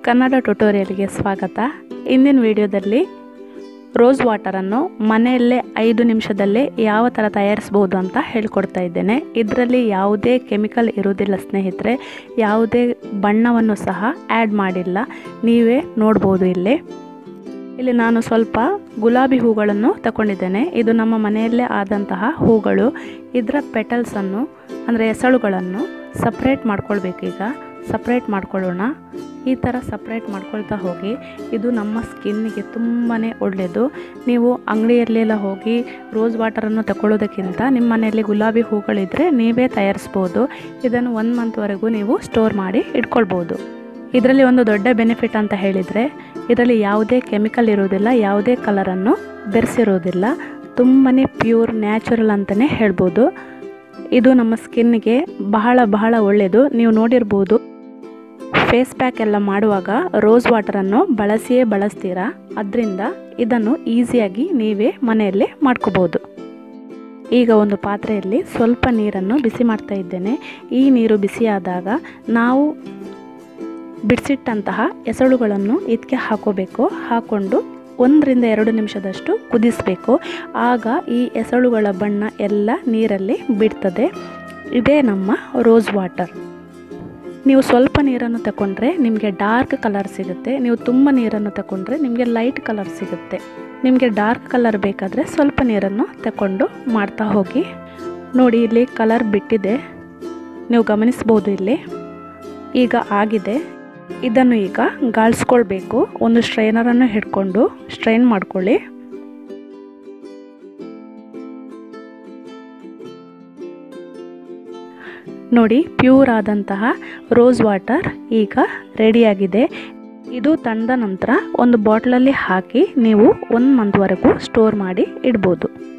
ಕನ್ನಡ ಟ್ಯುಟೋರಿಯಲ್ಗೆ ಸ್ವಾಗತ ಇಂದಿನ ವಿಡಿಯೋದಲ್ಲಿ ರೋಸ್ ವಾಟರನ್ನು ಮನೆಯಲ್ಲೇ ಐದು ನಿಮಿಷದಲ್ಲೇ ಯಾವ ಥರ ತಯಾರಿಸ್ಬೋದು ಅಂತ ಹೇಳ್ಕೊಡ್ತಾ ಇದ್ದೇನೆ ಇದರಲ್ಲಿ ಯಾವುದೇ ಕೆಮಿಕಲ್ ಇರುವುದಿಲ್ಲ ಸ್ನೇಹಿತರೆ ಯಾವುದೇ ಬಣ್ಣವನ್ನು ಸಹ ಆ್ಯಡ್ ಮಾಡಿಲ್ಲ ನೀವೇ ನೋಡ್ಬೋದು ಇಲ್ಲಿ ಇಲ್ಲಿ ನಾನು ಸ್ವಲ್ಪ ಗುಲಾಬಿ ಹೂಗಳನ್ನು ತಗೊಂಡಿದ್ದೇನೆ ಇದು ನಮ್ಮ ಮನೆಯಲ್ಲೇ ಆದಂತಹ ಹೂಗಳು ಇದರ ಪೆಟಲ್ಸನ್ನು ಅಂದರೆ ಎಸಳುಗಳನ್ನು ಸಪ್ರೇಟ್ ಮಾಡ್ಕೊಳ್ಬೇಕೀಗ ಸಪ್ರೇಟ್ ಮಾಡ್ಕೊಳ್ಳೋಣ ಈ ಥರ ಸಪ್ರೇಟ್ ಮಾಡ್ಕೊಳ್ತಾ ಹೋಗಿ ಇದು ನಮ್ಮ ಸ್ಕಿನ್ನಿಗೆ ತುಂಬಾ ಒಳ್ಳೆಯದು ನೀವು ಅಂಗಡಿಯಲ್ಲೆಲ್ಲ ಹೋಗಿ ರೋಸ್ ವಾಟರನ್ನು ತಗೊಳ್ಳೋದಕ್ಕಿಂತ ನಿಮ್ಮ ಮನೆಯಲ್ಲಿ ಗುಲಾಬಿ ಹೂಗಳಿದ್ದರೆ ನೀವೇ ತಯಾರಿಸ್ಬೋದು ಇದನ್ನು ಒನ್ ಮಂತ್ವರೆಗೂ ನೀವು ಸ್ಟೋರ್ ಮಾಡಿ ಇಟ್ಕೊಳ್ಬೋದು ಇದರಲ್ಲಿ ಒಂದು ದೊಡ್ಡ ಬೆನಿಫಿಟ್ ಅಂತ ಹೇಳಿದರೆ ಇದರಲ್ಲಿ ಯಾವುದೇ ಕೆಮಿಕಲ್ ಇರೋದಿಲ್ಲ ಯಾವುದೇ ಕಲರನ್ನು ಬೆರೆಸಿರೋದಿಲ್ಲ ತುಂಬಾ ಪ್ಯೂರ್ ನ್ಯಾಚುರಲ್ ಅಂತಲೇ ಹೇಳ್ಬೋದು ಇದು ನಮ್ಮ ಸ್ಕಿನ್ನಿಗೆ ಬಹಳ ಬಹಳ ಒಳ್ಳೆಯದು ನೀವು ನೋಡಿರ್ಬೋದು ಫೇಸ್ ಪ್ಯಾಕ್ ಎಲ್ಲ ಮಾಡುವಾಗ ರೋಸ್ ವಾಟರನ್ನು ಬಳಸಿಯೇ ಬಳಸ್ತೀರಾ ಅದರಿಂದ ಇದನ್ನು ಈಸಿಯಾಗಿ ನೀವೇ ಮನೆಯಲ್ಲೇ ಮಾಡ್ಕೋಬೋದು ಈಗ ಒಂದು ಪಾತ್ರೆಯಲ್ಲಿ ಸ್ವಲ್ಪ ನೀರನ್ನು ಬಿಸಿ ಮಾಡ್ತಾ ಇದ್ದೇನೆ ಈ ನೀರು ಬಿಸಿಯಾದಾಗ ನಾವು ಬಿಡಿಸಿಟ್ಟಂತಹ ಎಸಳುಗಳನ್ನು ಇದಕ್ಕೆ ಹಾಕೋಬೇಕು ಹಾಕ್ಕೊಂಡು ಒಂದರಿಂದ ಎರಡು ನಿಮಿಷದಷ್ಟು ಕುದಿಸಬೇಕು ಆಗ ಈ ಎಸಳುಗಳ ಬಣ್ಣ ಎಲ್ಲ ನೀರಲ್ಲಿ ಬಿಡ್ತದೆ ಇದೇ ನಮ್ಮ ರೋಸ್ ವಾಟರ್ ನೀವು ಸ್ವಲ್ಪ ನೀರನ್ನು ತಗೊಂಡ್ರೆ ನಿಮಗೆ ಡಾರ್ಕ್ ಕಲರ್ ಸಿಗುತ್ತೆ ನೀವು ತುಂಬ ನೀರನ್ನು ತಗೊಂಡ್ರೆ ನಿಮಗೆ ಲೈಟ್ ಕಲರ್ ಸಿಗುತ್ತೆ ನಿಮಗೆ ಡಾರ್ಕ್ ಕಲರ್ ಬೇಕಾದರೆ ಸ್ವಲ್ಪ ನೀರನ್ನು ತಗೊಂಡು ಮಾಡ್ತಾ ಹೋಗಿ ನೋಡಿ ಇಲ್ಲಿ ಕಲರ್ ಬಿಟ್ಟಿದೆ ನೀವು ಗಮನಿಸ್ಬೋದು ಇಲ್ಲಿ ಈಗ ಆಗಿದೆ ಇದನ್ನು ಈಗ ಗಾಳಿಸ್ಕೊಳ್ಬೇಕು ಒಂದು ಸ್ಟ್ರೈನರನ್ನು ಹಿಡ್ಕೊಂಡು ಸ್ಟ್ರೈನ್ ಮಾಡ್ಕೊಳ್ಳಿ ನೋಡಿ ಪ್ಯೂರ್ ಆದಂತಹ ರೋಸ್ ವಾಟರ್ ಈಗ ರೆಡಿಯಾಗಿದೆ ಇದು ತಣ್ಣದ ನಂತರ ಒಂದು ಬಾಟ್ಲಲ್ಲಿ ಹಾಕಿ ನೀವು ಒಂದು ಮಂತ್ವರೆಗೂ ಸ್ಟೋರ್ ಮಾಡಿ ಇಡ್ಬೋದು